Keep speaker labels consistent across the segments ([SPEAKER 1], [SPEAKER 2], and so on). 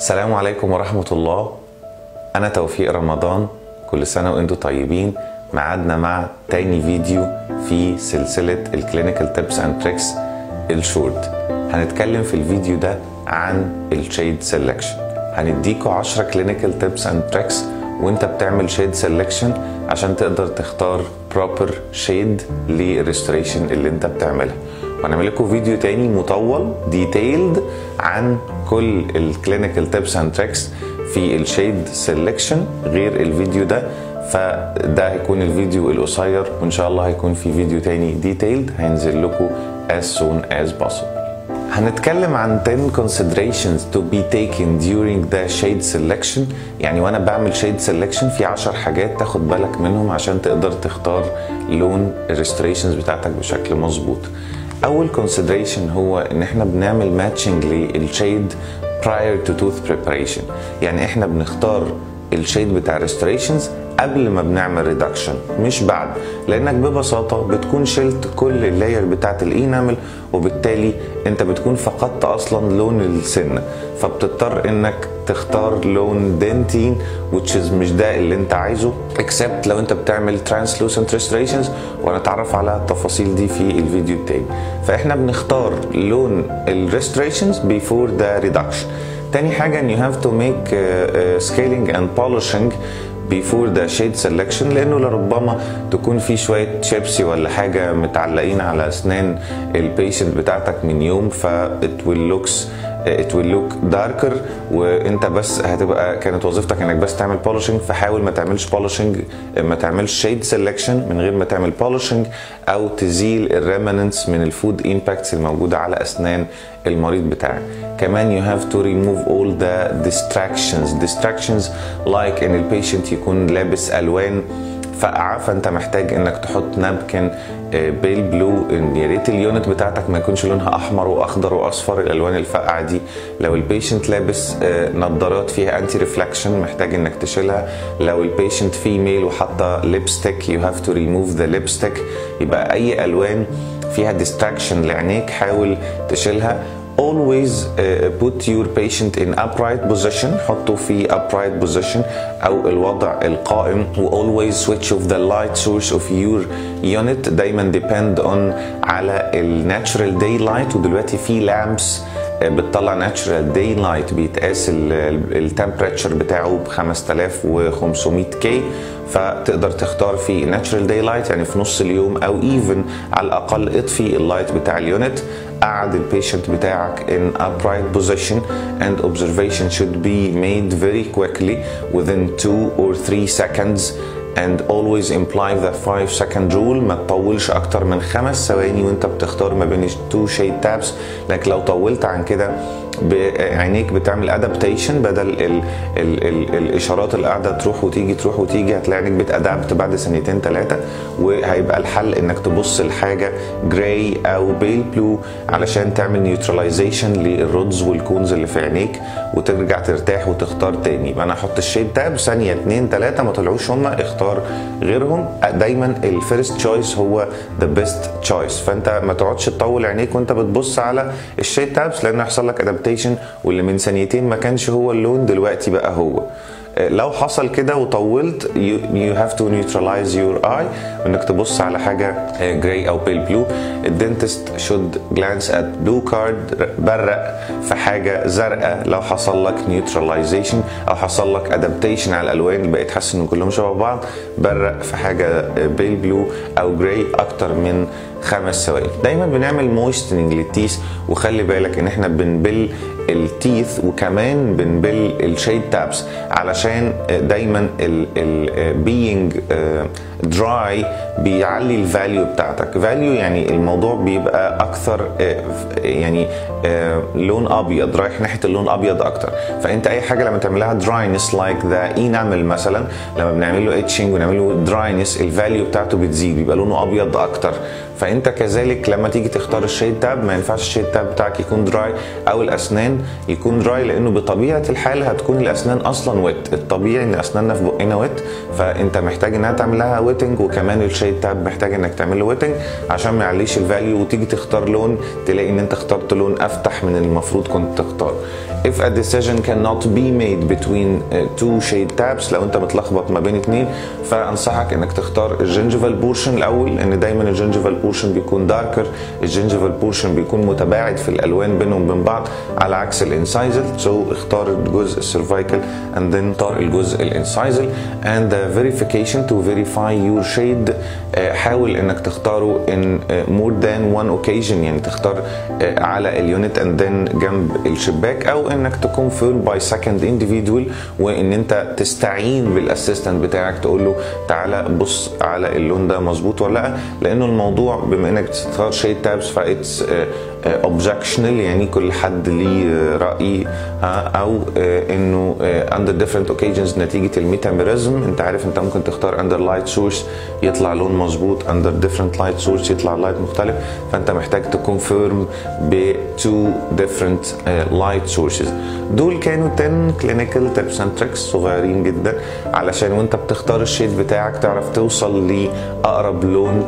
[SPEAKER 1] السلام عليكم ورحمة الله أنا توفيق رمضان كل سنة وأنتم طيبين معادنا مع تاني فيديو في سلسلة الكلينيكال تيبس اند تريكس الشورت هنتكلم في الفيديو ده عن الشيد سيلكشن هنديكوا 10 كلينيكال تيبس اند تريكس وانت بتعمل شيد سيلكشن عشان تقدر تختار بروبر شيد للريستوريشن اللي انت بتعملها وهنعمل لكم فيديو تاني مطول ديتيلد عن كل الكلينيكال تيبس اند تريكس في الشيد سيلكشن غير الفيديو ده فده هيكون الفيديو القصير وان شاء الله هيكون في فيديو تاني ديتيلد هينزل لكم as soon as possible هنتكلم عن 10 considerations to be taken during the shade selection يعني وانا بعمل shade selection في 10 حاجات تاخد بالك منهم عشان تقدر تختار لون الريستوريشنز بتاعتك بشكل مظبوط اول consideration هو ان احنا بنعمل matching للشيد prior to tooth preparation يعني احنا بنختار الشيد بتاع restorations قبل ما بنعمل ريدكشن مش بعد لانك ببساطه بتكون شلت كل اللاير بتاعت الانامل وبالتالي انت بتكون فقدت اصلا لون السن فبتضطر انك تختار لون دنتين which is مش ده اللي انت عايزه except لو انت بتعمل translucent restorations وهنتعرف على التفاصيل دي في الفيديو التاني فاحنا بنختار لون الريستوريشنز before the reduction تاني حاجة ان you have to make uh, uh, scaling and polishing before the shade selection لانه لربما تكون في شويه شيبسي ولا حاجه متعلقين على اسنان البيشنت بتاعتك من يوم ف it will looks it will look darker وانت بس هتبقى كانت وظيفتك انك بس تعمل بولشنج فحاول ما تعملش بولشنج ما تعملش شيد سيلكشن من غير ما تعمل بولشنج او تزيل الريمننتس من الفود امباكتس الموجوده على اسنان المريض بتاعك كمان you have to remove all the distractions distractions like ان البيشنت يكون لابس الوان فقعه فانت محتاج انك تحط نابكن بيل بلو يا ريت اليونت بتاعتك ما يكونش لونها احمر واخضر واصفر الالوان الفاقعه دي لو البيشنت لابس نظارات فيها انتي ريفلكشن محتاج انك تشيلها لو البيشنت فيميل وحاطه ليبستيك يو هاف تو ريموف ذا ليبستيك يبقى اي الوان فيها ديستراكشن لعينيك حاول تشيلها always uh, put your patient in upright position حطه في upright position او الوضع القائم و always switch off the light source of your unit دايما depend on على ال natural daylight ودلوقتي في lamps بتطلع ناتشرال داي لايت بيتقاس التمبريتشر بتاعه ب 5500 كي فتقدر تختار في ناتشرال داي لايت يعني في نص اليوم او ايفن على الاقل اطفي اللايت بتاع اليونت قعد البيشنت بتاعك in upright position and observation should be made very quickly within 2 or 3 seconds and always imply the 5 second rule ما تطولش اكتر من خمس ثواني وانت بتختار ما بين two shade tabs لكن لو طولت عن كده عينيك بتعمل ادابتيشن بدل ال ال ال الاشارات اللي قاعده تروح وتيجي تروح وتيجي هتلاقي عينيك بتادابت بعد ثانيتين ثلاثه وهيبقى الحل انك تبص لحاجه جراي او بيل بلو علشان تعمل نيوتراليزيشن للرودز والكونز اللي في عينيك وترجع ترتاح وتختار تاني يبقى انا احط الشيد تاب ثانيه اتنين ثلاثه ما طلعوش هم اختار غيرهم دايما الفيرست تشويس هو ذا بيست تشويس فانت ما تقعدش تطول عينيك وانت بتبص على الشيد تابس لان هيحصل لك ادابتيشن واللي من ثانيتين ما كانش هو اللون دلوقتي بقى هو لو حصل كده وطولت you have to neutralize your eye انك تبص على حاجه جراي او بيل بلو الدنتست should glance at blue card برق في حاجه زرقاء لو حصل لك neutralization او حصل لك adaptation على الالوان اللي بقيت حاسس ان كلهم شبه بعض برق في حاجه بيل بلو او جراي اكتر من خمس ثواني دايما بنعمل مويستنج للتيس وخلي بالك ان احنا بنبل التيث وكمان بنبل الشيد تابس علشان دايما البينج دراي بيعلي الفاليو بتاعتك فاليو يعني الموضوع بيبقى اكثر يعني لون ابيض رايح ناحيه اللون الابيض اكتر فانت اي حاجه لما تعملها دراينس لايك ذا انامل مثلا لما بنعمل له اتشنج ونعمل له دراينس الفاليو بتاعته بتزيد بيبقى لونه ابيض اكتر فانت كذلك لما تيجي تختار الشيد تاب ما ينفعش الشيد تاب بتاعك يكون دراي او الاسنان يكون دراي لانه بطبيعه الحال هتكون الاسنان اصلا ويت الطبيعي ان اسناننا في بقنا ويت فانت محتاج انها تعمل لها ويتنج وكمان الشيد تاب محتاج انك تعمل له ويتنج عشان ما يعليش الفاليو وتيجي تختار لون تلاقي ان انت اخترت لون افتح من المفروض كنت تختار if a decision cannot be made between uh, two shade tabs لو انت متلخبط ما بين اتنين فانصحك انك تختار الجنجفال بورشن الاول لان دايما الجنجفال بورشن بيكون داركر الجنجفال بورشن بيكون متباعد في الالوان بينهم وبين بعض على عكس الانسايزل سو so اختار الجزء السيرفايكال and then اختار الجزء الانسايزل and the verification to verify your shade uh, حاول انك تختاره in uh, more than one occasion يعني تختار uh, على اليونت and then جنب الشباك او انك تكونفيرم باي سكند انديفيدوال وان انت تستعين بالاسيستنت بتاعك تقول له تعالى بص على اللون ده مظبوط ولا لا لانه الموضوع بما انك بتختار شيد تابس فايتس اوبجكشنال يعني كل حد ليه راي او انه اندر ديفرنت اوكيجنز نتيجه الميتاميريزم انت عارف انت ممكن تختار اندر لايت سورس يطلع لون مظبوط اندر ديفرنت لايت سورس يطلع لايت مختلف فانت محتاج تكونفيرم ب تو ديفرنت لايت سورسز دول كانوا 10 كلينيكال تيبس اند تريكس صغيرين جدا علشان وانت بتختار الشيد بتاعك تعرف توصل لاقرب لون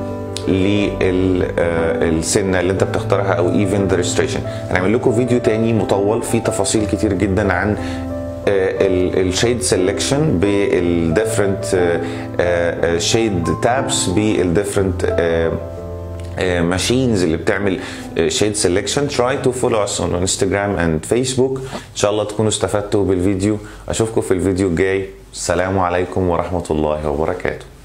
[SPEAKER 1] للسنه اللي انت بتختارها او ايفن ذا ريستريشن هنعمل لكم فيديو تاني مطول فيه تفاصيل كتير جدا عن الشيد سelection بالديفرنت شيد تابس بالديفرنت ماشينز اللي بتعمل شيد سelection try to follow us on Instagram and Facebook ان شاء الله تكونوا استفدتوا بالفيديو اشوفكم في الفيديو الجاي السلام عليكم ورحمه الله وبركاته